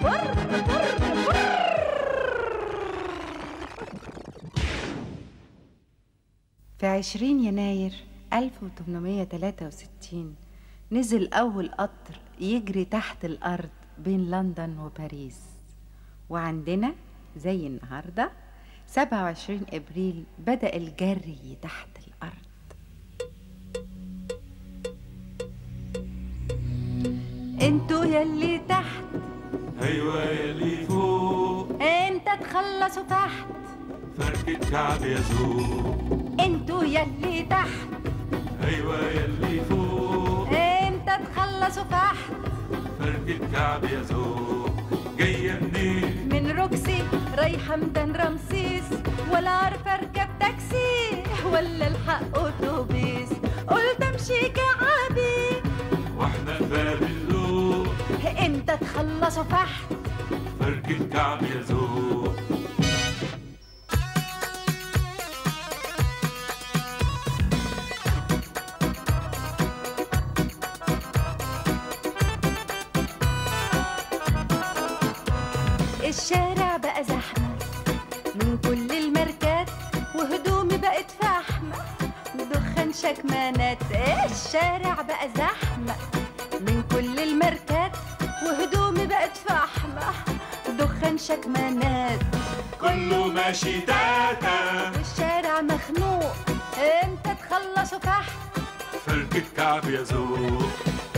فر فر فر في 20 يناير 1863 نزل أول قطر يجري تحت الأرض بين لندن وباريس وعندنا زي النهاردة 27 إبريل بدأ الجري تحت الأرض انتوا يلي تحت ايوه يلي فوق انت تخلصوا تحت فركة كعب يا زوق انتوا يلي تحت ايوه يلي فوق انت تخلصوا تحت فركة كعب يا زوق جاية منين من روكسي رايحة ميدان رمسيس ولا عارفة اركب تاكسي ولا الحق اتوبيس قلت امشي كعبي واحنا باب اللوق انت تخلصوا تحت فركة كعب يا زوق الشارع بقى زحمة من كل الماركات وهدومي بقت فحمة دخان شكمانات الشارع بقى زحمة من كل الماركات وهدومي بقت فحمة دخان شكمانات كله ماشي تاتا والشارع مخنوق امتى تخلصوا تحت فركة كعب يا زوق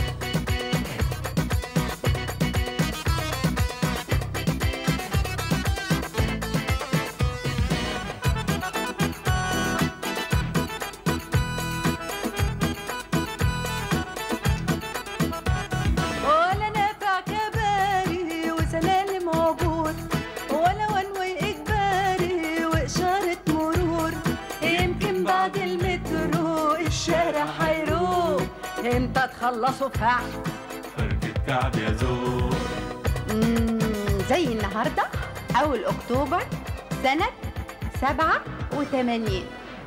ولا نافع كباري وسلالم عبور ولا ونوي إجباري وإشارة مرور يمكن بعد المترو الشارع هيروق امتى تخلصوا تحت فركة كعب يا زوق مم، زي النهاردة أول أكتوبر سنة سبعة وثمانين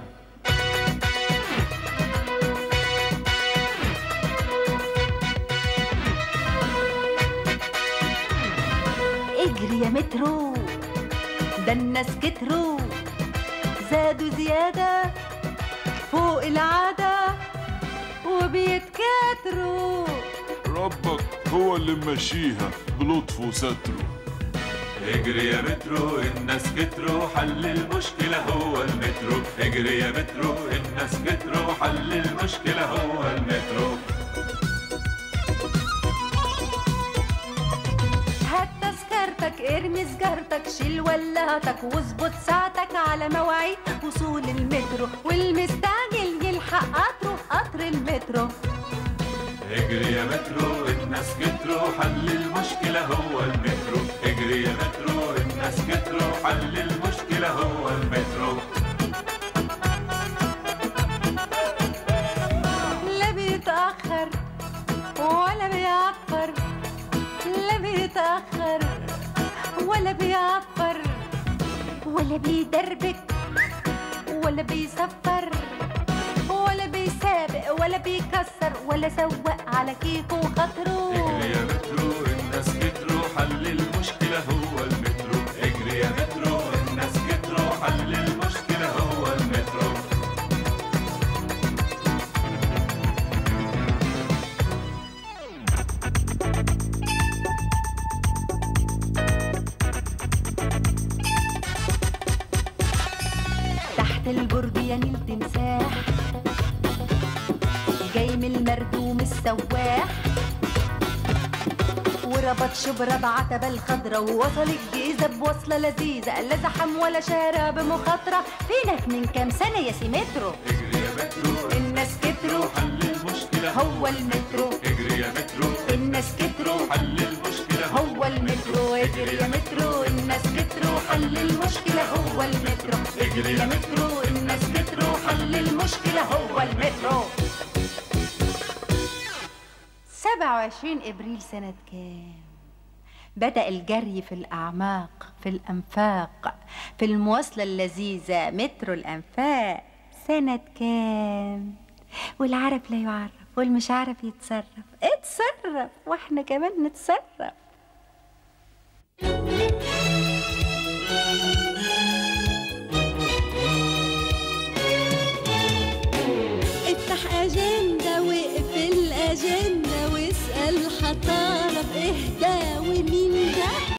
اجري يا مترو ده الناس كتروا زادوا زيادة فوق العادة وبيتكاتروا ربك هو اللي ماشيها بلطفه وستره اجري يا مترو الناس كتروا حل المشكلة هو المترو اجري يا مترو الناس كتروا حل المشكلة هو المترو هات تذكرتك ارمي سجارتك شيل ولاتك واظبط ساعتك على مواعيد وصول المترو والمستعجل يلحق قطره قطر المترو اجري يا مترو الناس كتروا حل المشكلة هو المترو اجري يا مترو الناس كتروا حل المشكلة هو المترو لا بيتأخر ولا بيعفر لا بيتأخر ولا بيعفر ولا بيدربك ولا بيسفر ولا بيسابق ولا بيكسر ولا سواق على كيفه وخاطره اجري يا مترو الناس كتروا حل المشكلة هو المترو اجري يا مترو الناس كتروا حل المشكلة هو المترو تحت البرج يا نيل تمساح جاي من المردوم السواح وربط شبرا بعتبة الخضرا ووصل الجيزة بوصلة لذيذة لا زحم ولا شارع بمخاطرة فينك من كام سنة يا سيمترو اجري يا مترو الناس كتروا حل المشكلة هو المترو اجري يا مترو الناس كتروا حل المشكلة هو المترو اجري يا مترو الناس كتروا حل المشكلة هو المترو اجري يا مترو الناس كتروا حل المشكلة هو المترو 27 ابريل سنة كام؟ بدأ الجري في الأعماق في الأنفاق في المواصلة اللذيذة مترو الأنفاق سنة كام؟ والعرف لا يعرف والمش عارف يتصرف اتصرف واحنا كمان نتصرف ايه ده ومين ده